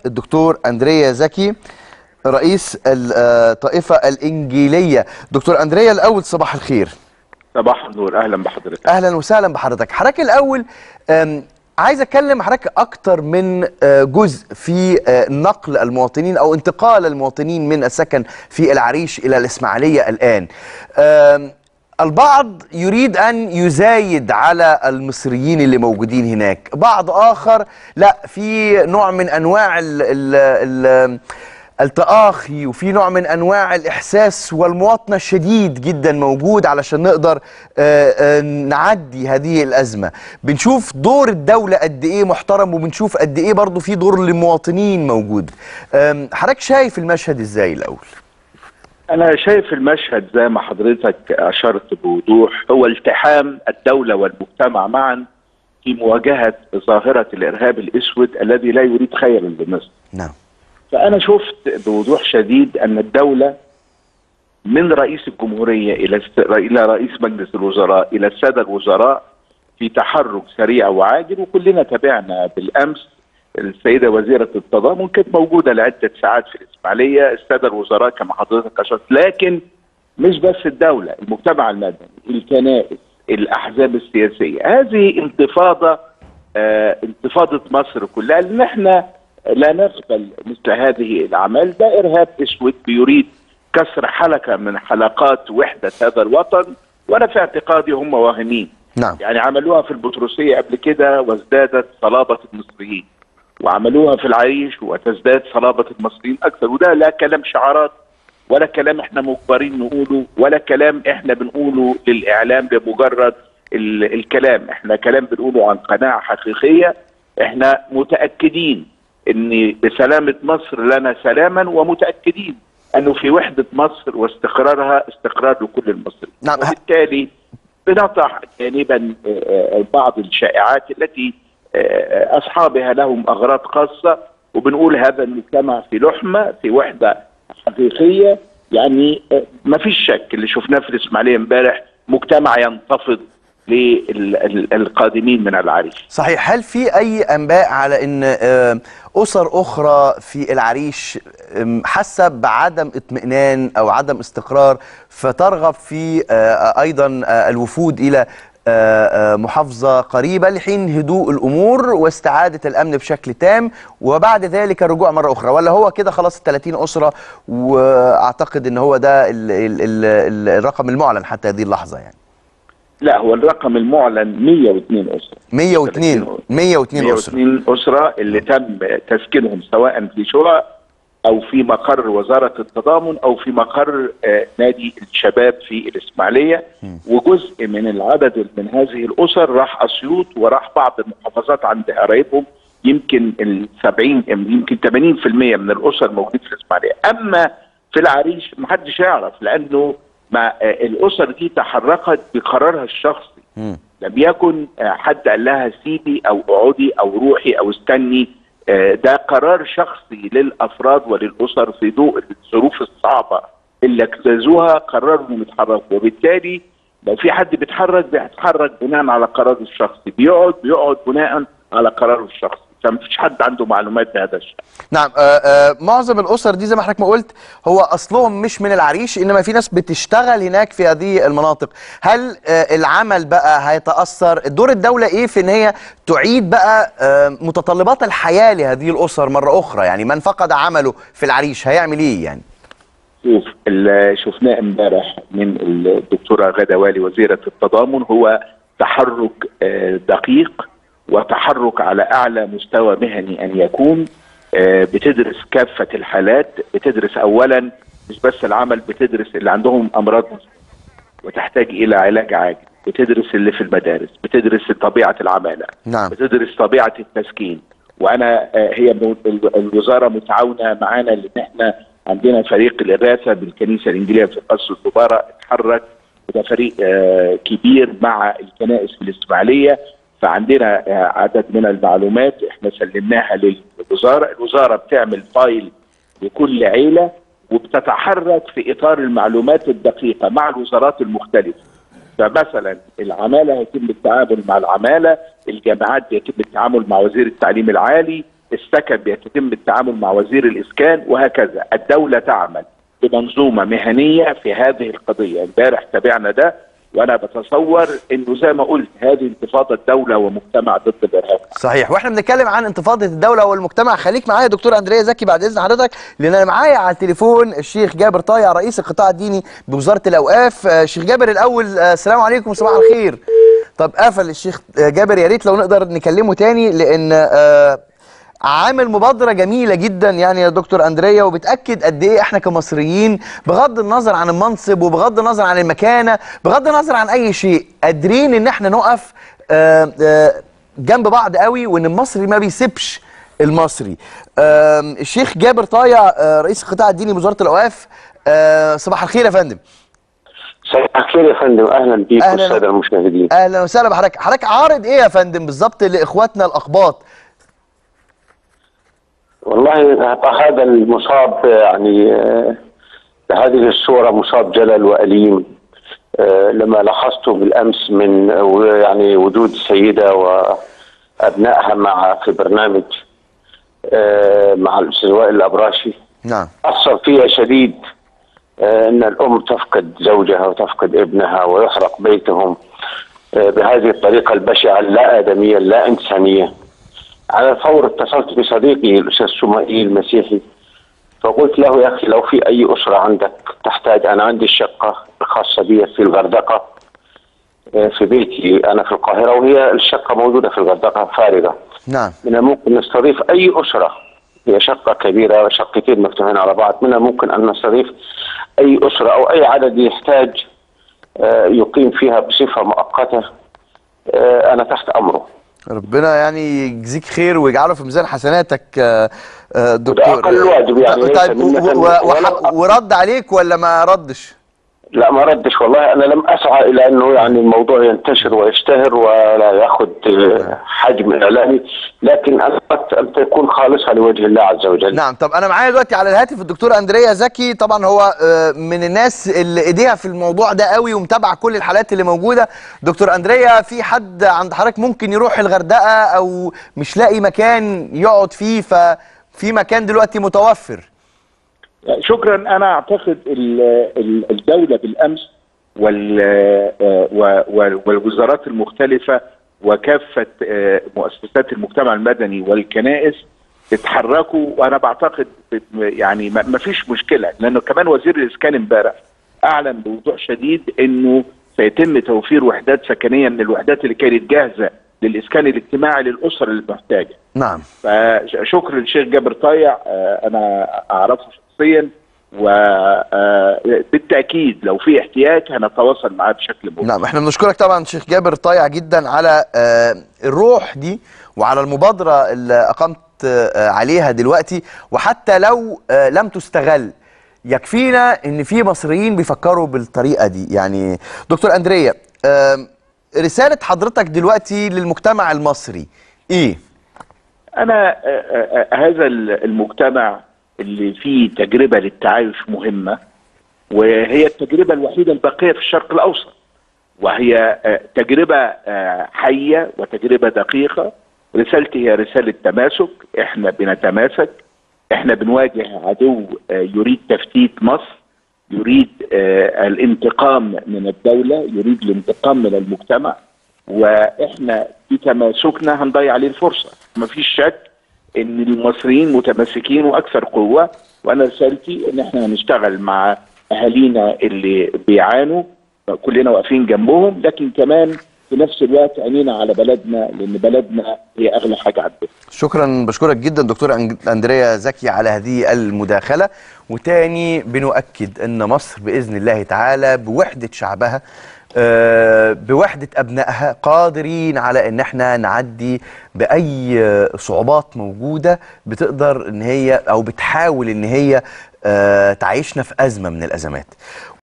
الدكتور أندريا زكي رئيس الطائفة الإنجيلية دكتور أندريا الأول صباح الخير صباح النور اهلا بحضرتك أهلا وسهلا بحضرتك حضرتك الأول أم، عايز أتكلم حضرتك أكتر من آه، جزء في آه، نقل المواطنين أو انتقال المواطنين من السكن في العريش إلى الإسماعيلية الآن أم، البعض يريد أن يزايد على المصريين اللي موجودين هناك بعض آخر لا في نوع من أنواع ال ال ال التآخي وفي نوع من أنواع الإحساس والمواطنة الشديد جدا موجود علشان نقدر آه، آه، نعدي هذه الأزمة بنشوف دور الدولة قد إيه محترم وبنشوف قد إيه برضو في دور للمواطنين موجود آم، حضرتك شايف المشهد إزاي الأول انا شايف المشهد زي ما حضرتك اشرت بوضوح هو التحام الدوله والمجتمع معا في مواجهه ظاهره الارهاب الاسود الذي لا يريد خيرا لمصر نعم فانا شفت بوضوح شديد ان الدوله من رئيس الجمهوريه الى الس- الى رئيس مجلس الوزراء الى الساده الوزراء في تحرك سريع وعاجل وكلنا تابعنا بالامس السيده وزيره التضامن كانت موجوده لعده ساعات في الاسماعيليه الساده الوزراء كما حضرتك اشرت لكن مش بس الدوله المجتمع المدني الكنائس الاحزاب السياسيه هذه انتفاضه آه انتفاضه مصر كلها لان احنا لا نقبل مثل هذه الاعمال ده ارهاب اسود بيريد كسر حلقه من حلقات وحده هذا الوطن وانا في اعتقادي هم واهمين نعم يعني عملوها في البطرسيه قبل كده وازدادت صلابه المصريين وعملوها في العريش وتزداد صلابه المصريين اكثر وده لا كلام شعارات ولا كلام احنا مجبرين نقوله ولا كلام احنا بنقوله للاعلام بمجرد ال- الكلام احنا كلام بنقوله عن قناعه حقيقيه احنا متاكدين ان بسلامه مصر لنا سلاما ومتاكدين انه في وحده مصر واستقرارها استقرار لكل المصريين نعم. وبالتالي بنطرح جانبا آه، آه، بعض الشائعات التي آه، اصحابها لهم اغراض خاصه وبنقول هذا المجتمع في لحمه في وحده حقيقيه يعني آه، ما فيش شك اللي شفناه في الاسماعيليه امبارح مجتمع ينتفض للقادمين من العريش صحيح هل في أي أنباء على أن آم، أسر أخرى في العريش آم، حاسة بعدم اطمئنان أو عدم استقرار فترغب في آه، أيضا آه، الوفود إلى آه، آه، محافظة قريبة لحين هدوء الأمور واستعادة الأمن بشكل تام وبعد ذلك الرجوع مرة أخرى ولا هو كده خلاص ال 30 أسرة وأعتقد أن هو ده ال ال ال الرقم المعلن حتى هذه اللحظة يعني لا هو الرقم المعلن 102 اسره 102 102 أسرة 102 اسره اللي تم تسكينهم سواء في شقق او في مقر وزاره التضامن او في مقر آه، نادي الشباب في الاسماعيليه وجزء من العدد من هذه الاسر راح اسيوط وراح بعض المحافظات عند قرايبهم يمكن ال 70 يمكن 80% من الاسر موجودين في الاسماعيليه اما في العريش ما حدش يعرف لانه ما آه، الاسر دي تحركت بقرارها الشخصي مم. لم يكن آه، حد قال لها سيبي او اقعدي او روحي او استني آه، ده قرار شخصي للافراد وللاسر في ضوء الظروف الصعبه اللي اجتازوها قرروا انهم يتحركوا وبالتالي لو في حد بيتحرك بيتحرك بناء على قراره الشخصي بيقعد بيقعد بناء على قراره الشخصي فمفيش حد عنده معلومات بهذا الشأن نعم آه آه معظم الاسر دي زي ما حضرتك ما قلت هو اصلهم مش من العريش انما في ناس بتشتغل هناك في هذه المناطق هل آه العمل بقى هيتاثر دور الدوله ايه في ان هي تعيد بقى آه متطلبات الحياه لهذه الاسر مره اخرى يعني من فقد عمله في العريش هيعمل ايه يعني شوف اللي شفناه امبارح من الدكتوره غاده والي وزيره التضامن هو تحرك آه، دقيق وتحرك على اعلى مستوى مهني ان يكون آه، بتدرس كافه الحالات بتدرس اولا مش بس العمل بتدرس اللي عندهم امراض وتحتاج الى علاج عاجل بتدرس اللي في المدارس بتدرس طبيعه العماله نعم بتدرس طبيعه التسكين وانا آه، هي م- ال- الوزاره متعاونه معانا لان احنا عندنا فريق الاغاثه بالكنيسه الانجيليه في قصر الدباره اتحرك وده فريق آه، كبير مع الكنائس في الاسماعيليه فعندنا آه، عدد من المعلومات احنا سلمناها للوزاره، الوزاره بتعمل فايل لكل عيله وبتتحرك في اطار المعلومات الدقيقه مع الوزارات المختلفه. فمثلا العماله هيتم التعامل مع العماله، الجامعات يتم التعامل مع وزير التعليم العالي، السكن بيتم التعامل مع وزير الاسكان وهكذا الدوله تعمل بمنظومه مهنيه في هذه القضيه امبارح تابعنا ده وانا بتصور انه زي ما قلت هذه انتفاضه الدوله ومجتمع ضد الارهاب صحيح واحنا بنتكلم عن انتفاضه الدوله والمجتمع خليك معايا يا دكتور اندريا زكي بعد اذن حضرتك لان انا معايا على التليفون الشيخ جابر طايع رئيس القطاع الديني بوزاره الاوقاف آه، شيخ جابر الاول آه، السلام عليكم صباح الخير طب قفل الشيخ آه، جابر يا ريت لو نقدر نكلمه تاني لان آه، عامل مبادره جميله جدا يعني يا دكتور اندريا وبتاكد قد ايه احنا كمصريين بغض النظر عن المنصب وبغض النظر عن المكانه بغض النظر عن اي شيء قادرين ان احنا نقف آه، آه، جنب بعض قوي وان المصري ما بيسيبش المصري آم، الشيخ جابر طايع آه، رئيس القطاع الديني بوزاره الاوقاف آه، صباح الخير يا فندم صباح الخير يا فندم اهلا بيك أهلاً. والساده المشاهدين اهلا وسهلا بحضرتك حضرتك عارض ايه يا فندم بالظبط لاخواتنا الاقباط والله هذا المصاب يعني آه، بهذه الصوره مصاب جلل واليم آه، لما لاحظته بالامس من آه، يعني وجود سيده وابنائها مع في برنامج آه، مع الاستاذ وائل الابراشي نعم اثر فيها شديد آه، ان الام تفقد زوجها وتفقد ابنها ويحرق بيتهم آه، بهذه الطريقه البشعه اللا ادميه اللا انسانيه. على الفور اتصلت بصديقي الاستاذ سمائيل المسيحي فقلت له يا اخي لو في اي اسره عندك تحتاج انا عندي الشقه الخاصه بي في الغردقه آه، في بيتي انا في القاهره وهي الشقه موجوده في الغردقه فارغه. نعم من الممكن نستضيف اي اسره هي شقه كبيره شقتين مفتوحين على بعض من الممكن ان نستضيف اي اسره او اي عدد يحتاج آه، يقيم فيها بصفه مؤقته آه، انا تحت امره ربنا يعني يجزيك خير ويجعله في ميزان حسناتك آه، آه، دكتور أقل واجب يعني ليس طيب منة و- و- ولا- وح- ورد عليك ولا ما ردش؟ لا ما ردش والله انا لم اسعى الى انه يعني الموضوع ينتشر ويشتهر ولا ياخذ آه، حجم اعلامي لكن انا اردت ان تكون خالصه لوجه الله عز وجل نعم طب انا معايا دلوقتي على الهاتف الدكتور اندريا زكي طبعا هو آه، من الناس اللي ايديها في الموضوع ده قوي ومتابعه كل الحالات اللي موجوده دكتور اندريا في حد عند حضرتك ممكن يروح الغردقه او مش لاقي مكان يقعد فيه ففي مكان دلوقتي متوفر شكرا انا اعتقد ال- ال- الدوله بالامس وال و- و- والوزارات المختلفه وكافه آه، مؤسسات المجتمع المدني والكنائس اتحركوا وانا بعتقد ب- يعني ما ما فيش مشكله لانه كمان وزير الاسكان امبارح اعلن بوضوح شديد انه سيتم توفير وحدات سكنيه من الوحدات اللي كانت جاهزه للاسكان الاجتماعي للاسر المحتاجه نعم فشكر للشيخ جابر طايع آه، انا اعرفه شخصيا وبالتاكيد لو في احتياج هنتواصل معاه بشكل مباشر نعم احنا بنشكرك طبعا شيخ جابر طايع جدا على آه، الروح دي وعلى المبادرة اللي أقمت آه، عليها دلوقتي وحتى لو آه، لم تستغل يكفينا ان في مصريين بيفكروا بالطريقة دي يعني دكتور أندريا آم، رسالة حضرتك دلوقتي للمجتمع المصري ايه؟ انا آه، آه، آه، هذا المجتمع اللي فيه تجربه للتعايش مهمه وهي التجربه الوحيده الباقيه في الشرق الاوسط وهي آه، تجربه آه، حيه وتجربه دقيقه رسالتي هي رساله تماسك احنا بنتماسك احنا بنواجه عدو آه، يريد تفتيت مصر يريد آه، الانتقام من الدوله يريد الانتقام من المجتمع واحنا في تماسكنا هنضيع عليه الفرصه مفيش شك ان المصريين متمسكين واكثر قوه وانا رسالتي ان احنا هنشتغل مع اهالينا اللي بيعانوا كلنا واقفين جنبهم لكن كمان في نفس الوقت عينينا على بلدنا لان بلدنا هي اغلى حاجه عندنا شكرا بشكرك جدا دكتور أنج- اندريا زكي على هذه المداخله وتاني بنؤكد ان مصر باذن الله تعالى بوحده شعبها آه، بوحده ابنائها قادرين على ان احنا نعدي باي صعوبات موجوده بتقدر ان هي او بتحاول ان هي آه، تعيشنا في ازمه من الازمات